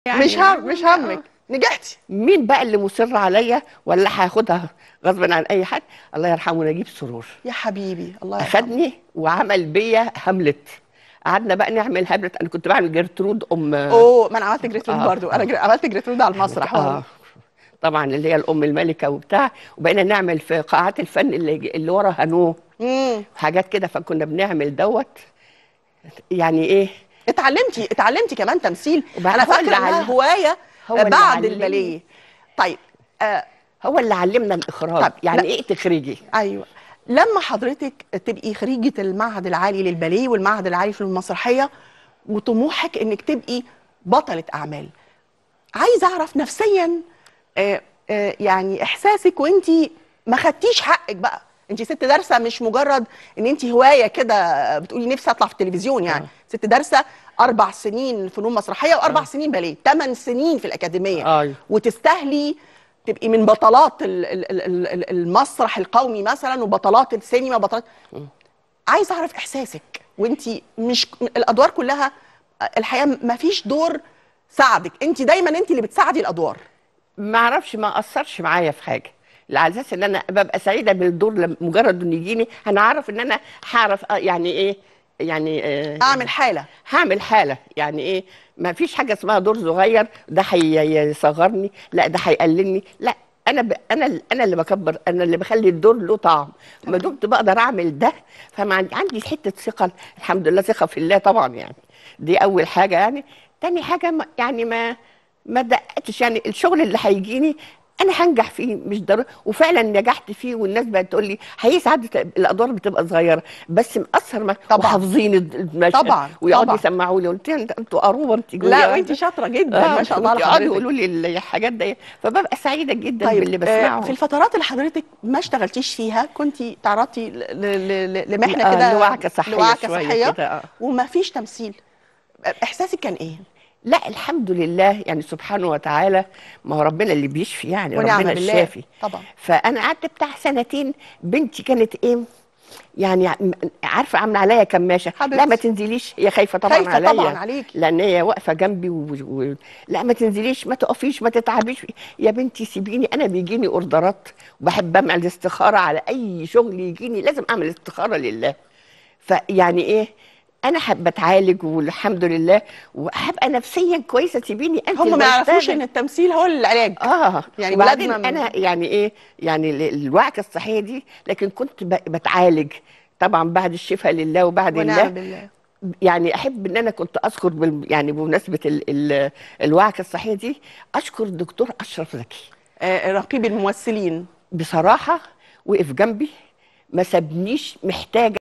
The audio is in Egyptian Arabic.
يعني مش هم مش همك نجحتي مين بقى اللي مصر عليا ولا هاخدها غصبا عن اي حد الله يرحمه نجيب سرور يا حبيبي الله يرحمه اخدني وعمل بيا هاملت قعدنا بقى نعمل هاملت انا كنت بعمل جرترود ام اوه ما انا عملت جريترود آه. برضو انا جر... عملت جريترود على المسرح اه والله. طبعا اللي هي الام الملكه وبتاع وبقينا نعمل في قاعات الفن اللي اللي ورا هنو امم حاجات كده فكنا بنعمل دوت يعني ايه اتعلمتي اتعلمتي كمان تمثيل وبقى انا هو اللي فاكره انها علم- هوايه هو اللي بعد علمني. الباليه طيب آه هو اللي علمنا الاخراج طب، يعني لا. ايه تخرجي ايوه لما حضرتك تبقي خريجه المعهد العالي للباليه والمعهد العالي في المسرحيه وطموحك انك تبقي بطله اعمال عايزه اعرف نفسيا آه آه يعني احساسك وانت ما خدتيش حقك بقى انت ست دارسه مش مجرد ان انت هوايه كده بتقولي نفسي اطلع في التلفزيون يعني آه. ست دارسه اربع سنين فنون مسرحيه واربع سنين باليه ثمان سنين في الاكاديميه ايوه وتستاهلي تبقي من بطلات ال- ال- ال- ال- المسرح القومي مثلا وبطلات السينما وبطلات عايز اعرف احساسك وانت مش الادوار كلها الحقيقه ما فيش دور ساعدك انت دايما انت اللي بتساعدي الادوار ما اعرفش ما اثرش معايا في حاجه لا على اساس ان انا ببقى سعيده بالدور لما مجرد انه يجيني انا عارف ان انا هعرف آه، يعني ايه يعني آه اعمل حاله هعمل حاله يعني ايه ما فيش حاجه اسمها دور صغير ده هيصغرني لا ده هيقللني لا انا ب... انا ال- انا اللي بكبر انا اللي بخلي الدور له طعم ما دمت بقدر اعمل ده فما عندي, عندي حته ثقه الحمد لله ثقه في الله طبعا يعني دي اول حاجه يعني تاني حاجه ما يعني ما ما دقتش يعني الشغل اللي هيجيني انا هنجح فيه مش ضروري وفعلا نجحت فيه والناس بقت تقول لي هيسعد الادوار بتبقى صغيره بس مأثر ما طبعاً. وحافظين المشهد طبعاً، ويقعدوا طبعًا. يسمعوا لي قلت لها انت- انتوا قروبه انت لا وانت شاطره جدا ما شاء الله على يقعدوا حضرتك يقولوا لي الحاجات دي فببقى سعيده جدا طيب باللي آه، بسمعه في الفترات اللي حضرتك ما اشتغلتيش فيها كنت تعرضتي ل- ل- ل- لمحنه آه، كده لوعكه صحيه لوعكة شويه صحيه كده آه. وما فيش تمثيل احساسك كان ايه لا الحمد لله يعني سبحانه وتعالى ما هو ربنا اللي بيشفي يعني ونعم ربنا بالله. الشافي طبعا فانا قعدت بتاع سنتين بنتي كانت ايه يعني ع- عارفه عامله عليا كماشه حبيبتي. لا ما تنزليش هي خايفه طبعا خايفه عليا طبعا عليكي لان هي واقفه جنبي و... و... لا ما تنزليش ما تقفيش ما تتعبيش يا بنتي سيبيني انا بيجيني اوردرات وبحب اعمل استخاره على اي شغل يجيني لازم اعمل استخاره لله فيعني ايه انا حابه اتعالج والحمد لله وهبقى نفسيا كويسه سيبيني انت هم ما اللي يعرفوش بشتغل. ان التمثيل هو العلاج اه يعني يعني وبعدين ولادنا من- انا يعني ايه يعني ال- الوعكه الصحيه دي لكن كنت ب- بتعالج طبعا بعد الشفاء لله وبعد ونعم الله بالله يعني احب ان انا كنت اذكر بال يعني بمناسبه ال ال الوعكه الصحيه دي اشكر الدكتور اشرف زكي آه، رقيب الممثلين بصراحه وقف جنبي ما سابنيش محتاجه